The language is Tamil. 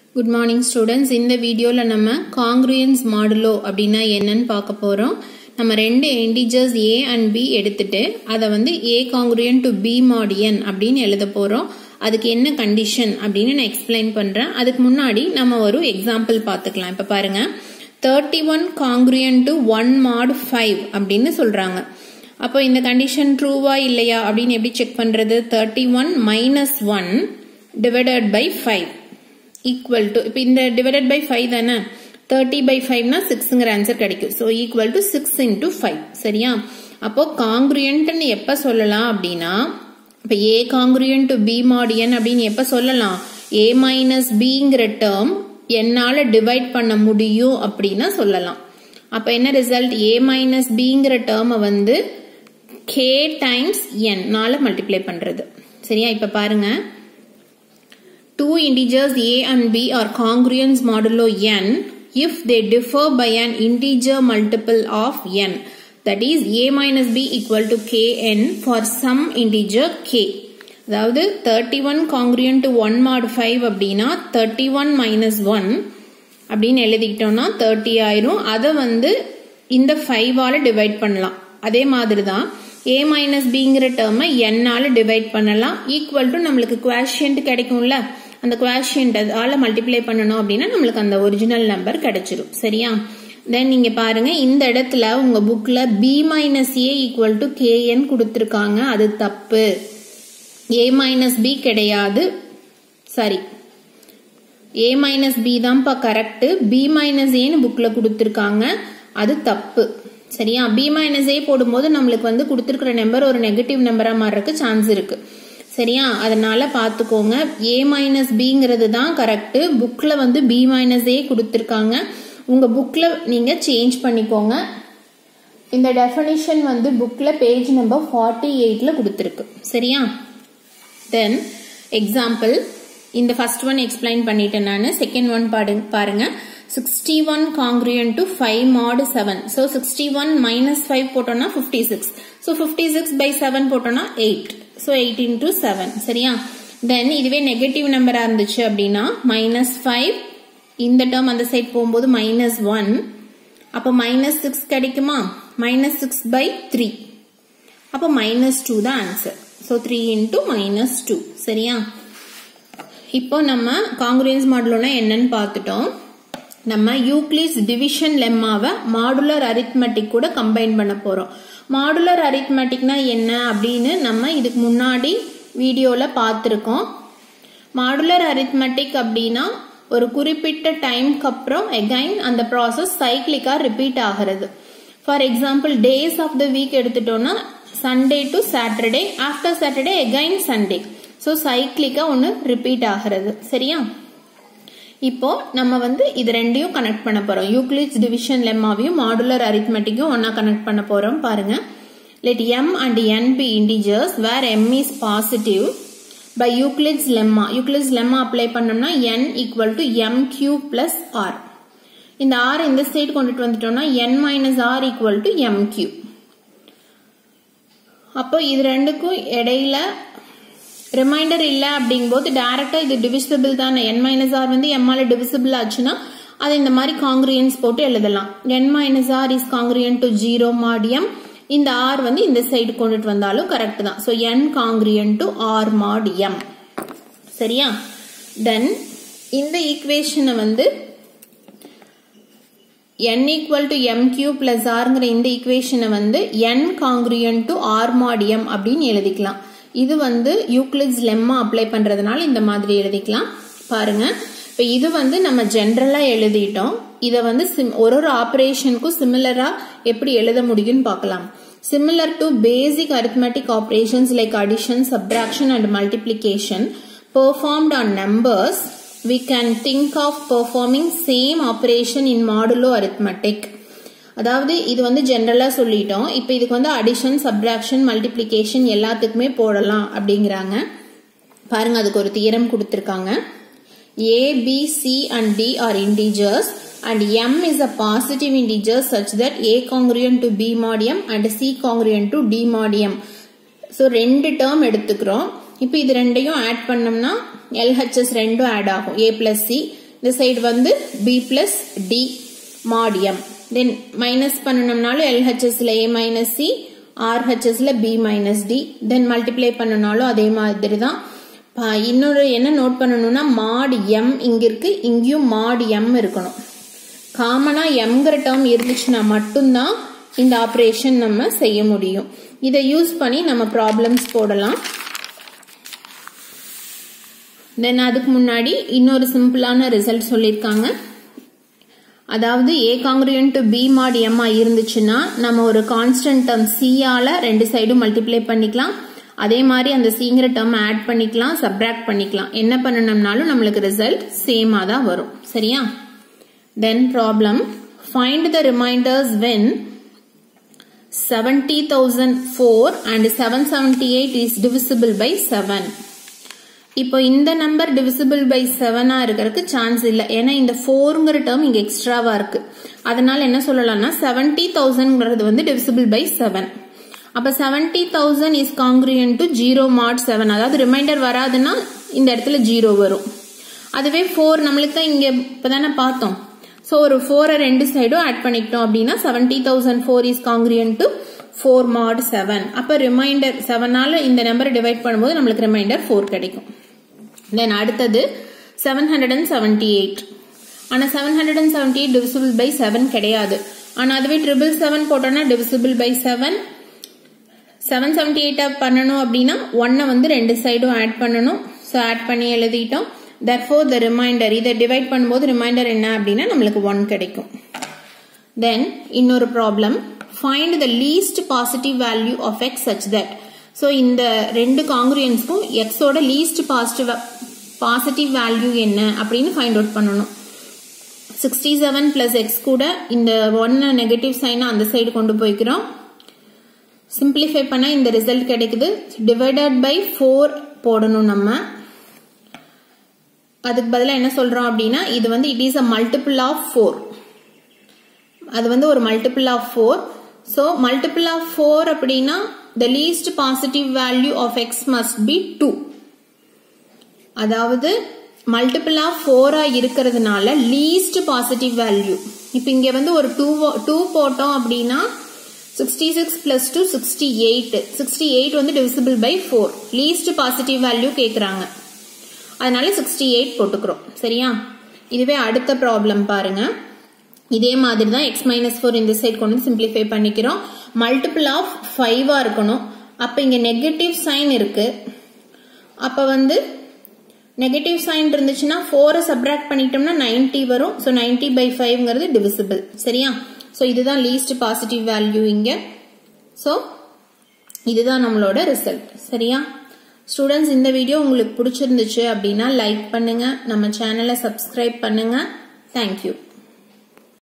குட் மார்னிங் ஸ்டூடெண்ட்ஸ் இந்த வீடியோவில் நம்ம காங்க்ரியன்ஸ் மாடுலோ அப்படின்னா என்னன்னு பார்க்க போகிறோம் நம்ம ரெண்டு இன்டிஜர்ஸ் ஏ அண்ட் பி எடுத்துட்டு அதை வந்து ஏ காங்க்ரியன் டு பி மாடியன் அப்படின்னு எழுத போகிறோம் அதுக்கு என்ன கண்டிஷன் அப்படின்னு நான் எக்ஸ்பிளைன் பண்ணுறேன் அதுக்கு முன்னாடி நம்ம ஒரு எக்ஸாம்பிள் பார்த்துக்கலாம் இப்போ பாருங்க thirty one congruent to one mod five அப்படின்னு சொல்கிறாங்க அப்போ இந்த கண்டிஷன் ட்ரூவா இல்லையா அப்படின்னு எப்படி செக் பண்ணுறது thirty one minus one divided by five equal to இப்போ இந்த டிவைடட் பை ஃபைவ் தானே தேர்ட்டி பை ஃபைவ்னா சிக்ஸுங்கிற ஆன்சர் கிடைக்கும் so equal to six into five சரியா அப்போ காங்க்ரியன்ட்னு எப்போ சொல்லலாம் அப்படின்னா இப்போ ஏ காங்க்ரியன் டு பி மாடியன் அப்படின்னு எப்போ சொல்லலாம் ஏ மைனஸ் பிங்கிற டேர்ம் என்னால் டிவைட் பண்ண முடியும் அப்படின்னா சொல்லலாம் அப்போ என்ன ரிசல்ட் ஏ மைனஸ் பிங்கிற டேர்மை வந்து கே டைம்ஸ் என் நால மல்டிப்ளை பண்ணுறது சரியா இப்போ பாருங்க two integers a and b are congruence modulo n if they differ by an integer multiple of n that is a minus b equal to kn for some integer k அதாவது thirty one congruent to one mod five அப்படின்னா தேர்ட்டி ஒன் மைனஸ் ஒன் அப்படின்னு எழுதிக்கிட்டோம்னா தேர்ட்டி ஆயிரும் அதை வந்து இந்த ஃபைவால டிவைட் பண்ணலாம் அதே மாதிரி தான் ஏ மைனஸ் பிங்கிற டேர்மை என்னால் டிவைட் பண்ணலாம் ஈக்குவல் டு நம்மளுக்கு குவாஷியன்ட் கிடைக்கும்ல அந்த குவாஷியன்ட் அதால மல்டிப்ளை பண்ணணும் அப்படின்னா நம்மளுக்கு அந்த ஒரிஜினல் நம்பர் கிடைச்சிரும் சரியா தென் நீங்க பாருங்க இந்த இடத்துல உங்க புக்ல B minus A equal to KN கொடுத்துருக்காங்க அது தப்பு ஏ மைனஸ் பி கிடையாது சரி ஏ மைனஸ் பி தான்ப்பா கரெக்ட் பி மைனஸ் ஏன்னு புக்ல கொடுத்துருக்காங்க அது தப்பு சரியா பி மைனஸ் ஏ போடும்போது நம்மளுக்கு வந்து கொடுத்துருக்கிற நம்பர் ஒரு நெகட்டிவ் நம்பரா மாறக்கு சான்ஸ் இருக்கு சரியா அதனால பார்த்துக்கோங்க ஏ மைனஸ் பிங்கிறது தான் கரெக்டு புக்கில் வந்து பி மைனஸ் ஏ கொடுத்துருக்காங்க உங்கள் புக்கில் நீங்கள் சேஞ்ச் பண்ணிக்கோங்க இந்த டெஃபனிஷன் வந்து புக்கில் பேஜ் நம்பர் ஃபார்ட்டி எயிட்டில் கொடுத்துருக்கு சரியா தென் எக்ஸாம்பிள் இந்த ஃபர்ஸ்ட் ஒன் எக்ஸ்பிளைன் பண்ணிட்டேன் நான் செகண்ட் ஒன் பாடு பாருங்க sixty one congruent to five mod seven so sixty one minus five போட்டோம்னா fifty six so fifty six by seven போட்டோம்னா eight so eight into seven சரியா தென் இதுவே நெகட்டிவ் நம்பராக இருந்துச்சு அப்படின்னா மைனஸ் ஃபைவ் இந்த டேர்ம் அந்த சைட் போகும்போது மைனஸ் ஒன் அப்போ மைனஸ் சிக்ஸ் கிடைக்குமா மைனஸ் சிக்ஸ் பை த்ரீ அப்போ மைனஸ் டூ தான் answer so three into minus two சரியா இப்போ நம்ம காங்கிரியன்ஸ் மாடலோனா என்னன்னு பார்த்துட்டோம் நம்ம யூக்ளிஸ் டிவிஷன் லெம்மாவை மாடுலர் அரித்மெட்டிக் கூட கம்பைன் பண்ண போறோம் மாடுலர் அரித்மெட்டிக்னா என்ன அப்படின்னு நம்ம இதுக்கு முன்னாடி வீடியோவில் பார்த்துருக்கோம் மாடுலர் அரித்மெட்டிக் அப்படின்னா ஒரு குறிப்பிட்ட டைம்க்கு அப்புறம் எகைன் அந்த ப்ராசஸ் சைக்கிளிக்காக ரிப்பீட் ஆகிறது for example days of the week எடுத்துட்டோம்னா Sunday to Saturday after Saturday again Sunday so சைக்கிளிக்காக ஒன்று ரிப்பீட் ஆகிறது சரியா இப்போ நம்ம வந்து இது ரெண்டையும் கனெக்ட் பண்ண போறோம் யூக்ளிட்ஸ் டிவிஷன் லெம்மாவையும் மாடுலர் அரித்மெட்டிக்கும் ஒன்னா கனெக்ட் பண்ண போறோம் பாருங்க let M and N be integers where M is positive by Euclid's lemma Euclid's lemma apply பண்ணோம்னா N equal to M Q plus R இந்த ஆர் இந்த சைடு கொண்டுட்டு வந்துட்டோம்னா N minus R equal to M Q அப்போ இது ரெண்டுக்கும் இடையில ரிமைண்டர் இல்லை அப்படிங்கும்போது டேரக்டா இது டிவிசிபிள் தானே என் மைனஸ் ஆர் வந்து எம்மால டிவிசிபிள் ஆச்சுன்னா அது இந்த மாதிரி காங்கிரியன்ஸ் போட்டு எழுதலாம் N minus R is congruent to zero mod M இந்த ஆர் வந்து இந்த சைடு கொண்டுட்டு வந்தாலும் கரெக்ட் தான் so N congruent to R mod M சரியா தென் இந்த ஈக்குவேஷனை வந்து n equal to M Q plus ஆர்ங்கிற இந்த ஈக்குவேஷனை வந்து n congruent to R mod M அப்படின்னு எழுதிக்கலாம் இது வந்து யூக்ளிட்ஸ் லெம்மா அப்ளை பண்றதுனால இந்த மாதிரி எழுதிக்கலாம் பாருங்க இப்போ இது வந்து நம்ம ஜென்ரலா எழுதிட்டோம் இதை வந்து ஒரு ஒரு ஆப்ரேஷனுக்கும் சிமிலரா எப்படி எழுத முடியும்னு பார்க்கலாம் similar to basic arithmetic operations like addition subtraction and multiplication performed on numbers we can think of performing same operation in modulo arithmetic அதாவது இது வந்து ஜென்ரலாக சொல்லிட்டோம் இப்போ இதுக்கு வந்து அடிஷன் சப்ராக்ஷன் மல்டிப்ளிகேஷன் எல்லாத்துக்குமே போடலாம் அப்படிங்கிறாங்க பாருங்க அதுக்கு ஒரு தீரம் கொடுத்துருக்காங்க A B C and D are integers and M is a positive integer such that A congruent to B mod M and C congruent to D mod M so ரெண்டு டேர்ம் எடுத்துக்கிறோம் இப்போ இது ரெண்டையும் ஆட் பண்ணோம்னா எல்ஹெச்எஸ் ரெண்டும் ஆட் ஆகும் ஏ பிளஸ் சி இந்த சைடு வந்து B plus D mod M then minus பண்ணணும்னாலும் எல்ஹெச்எஸ்ல ஏ மைனஸ் சி ஆர்ஹெச்எஸ்ல B minus D then multiply பண்ணனாலும் அதே மாதிரி தான் இன்னொரு என்ன நோட் பண்ணணும்னா மாட் எம் இங்க இருக்கு இங்கேயும் மாட் எம் இருக்கணும் காமனா எம்ங்கிற டேர்ம் இருந்துச்சுன்னா மட்டும்தான் இந்த ஆப்ரேஷன் நம்ம செய்ய முடியும் இதை யூஸ் பண்ணி நம்ம ப்ராப்ளம்ஸ் போடலாம் தென் அதுக்கு முன்னாடி இன்னொரு சிம்பிளான ரிசல்ட் சொல்லியிருக்காங்க அதாவது ஏ காங்கிரியன் டு பி மாட் எம்மா இருந்துச்சுன்னா நம்ம ஒரு கான்ஸ்டன்ட் டேர்ம் சியால ரெண்டு சைடும் மல்டிப்ளை பண்ணிக்கலாம் அதே மாதிரி அந்த சிங்கிற டேர்ம் ஆட் பண்ணிக்கலாம் சப்ராக்ட் பண்ணிக்கலாம் என்ன பண்ணணும்னாலும் நம்மளுக்கு ரிசல்ட் சேமா தான் வரும் சரியா then problem find the remainders when 70,004 and 778 is divisible by 7. இப்போ இந்த நம்பர் டிவிசிபிள் பை செவனா இருக்கிறதுக்கு சான்ஸ் இல்லை ஏன்னா இந்த ஃபோருங்கிற டேர்ம் இங்க எக்ஸ்ட்ராவா இருக்கு அதனால என்ன சொல்லலாம்னா செவன்டி தௌசண்ட்ங்கிறது வந்து டிவிசிபிள் பை செவன் அப்ப seventy thousand is congruent to zero mod seven அதாவது ரிமைண்டர் வராதுன்னா இந்த இடத்துல ஜீரோ வரும் அதுவே ஃபோர் நம்மளுக்கு தான் இங்க இப்பதானே பார்த்தோம் ஸோ ஒரு ஃபோரை ரெண்டு சைடும் ஆட் பண்ணிக்கிட்டோம் அப்படின்னா seventy thousand four is congruent to four mod seven அப்போ ரிமைண்டர் செவனால இந்த நம்பரை டிவைட் பண்ணும்போது நம்மளுக்கு ரிமைண்டர் ஃபோர் கிடைக்கும் தென் அடுத்தது seven hundred and seventy eight ஆனால் seven hundred and seventy eight divisible by seven கிடையாது ஆனால் அதுவே ட்ரிபிள் செவன் போட்டோம்னா divisible by seven seven seventy எயிட்டா பண்ணணும் அப்படின்னா ஒன்னை வந்து ரெண்டு சைடும் ஆட் பண்ணணும் ஸோ ஆட் பண்ணி எழுதிட்டோம் therefore the ரிமைண்டர் இதை டிவைட் பண்ணும்போது ரிமைண்டர் என்ன அப்படின்னா நம்மளுக்கு ஒன் கிடைக்கும் தென் இன்னொரு problem find the least positive value of X such that so இந்த ரெண்டு காங்கிரியன்ஸ்க்கும் எக்ஸோட லீஸ்ட் பாசிட்டிவ் பாசிட்டிவ் வேல்யூ என்ன அப்படின்னு ஃபைண்ட் அவுட் பண்ணணும் சிக்ஸ்டி செவன் பிளஸ் எக்ஸ் கூட இந்த ஒன்னு நெகட்டிவ் சைனை அந்த சைடு கொண்டு போய்க்கிறோம் சிம்பிளிஃபை பண்ண இந்த ரிசல்ட் கிடைக்குது டிவைடட் பை ஃபோர் போடணும் நம்ம அதுக்கு பதிலாக என்ன சொல்றோம் அப்படின்னா இது வந்து it is a multiple of four அது வந்து ஒரு multiple of four so multiple of four அப்படின்னா the least positive value of X must be two அதாவது மல்டிபிள் ஆஃப் ஃபோரா இருக்கிறதுனால லீஸ்ட் பாசிட்டிவ் வேல்யூ இப்போ இங்க வந்து ஒரு டூ டூ போட்டோம் அப்படின்னா sixty six plus two sixty eight sixty eight வந்து divisible by four least positive value கேட்குறாங்க அதனால சிக்ஸ்டி எயிட் போட்டுக்கிறோம் சரியா இதுவே அடுத்த ப்ராப்ளம் பாருங்க இதே மாதிரி தான் எக்ஸ் மைனஸ் ஃபோர் இந்த சைட் கொண்டு வந்து சிம்பிளிஃபை பண்ணிக்கிறோம் மல்டிபிள் ஆஃப் ஃபைவா இருக்கணும் அப்போ இங்க நெகட்டிவ் சைன் இருக்கு அப்போ வந்து நெகட்டிவ் சைன் இருந்துச்சுன்னா ஃபோரை சப்ராக்ட் பண்ணிட்டோம்னா நைன்டி வரும் ஸோ நைன்டி பை ஃபைவ்ங்கிறது டிவிசிபிள் சரியா ஸோ இதுதான் லீஸ்ட் பாசிட்டிவ் வேல்யூ இங்க ஸோ இதுதான் நம்மளோட ரிசல்ட் சரியா ஸ்டூடெண்ட்ஸ் இந்த வீடியோ உங்களுக்கு பிடிச்சிருந்துச்சு அப்படின்னா லைக் பண்ணுங்க நம்ம சேனலை சப்ஸ்கிரைப் பண்ணுங்க தேங்க்யூ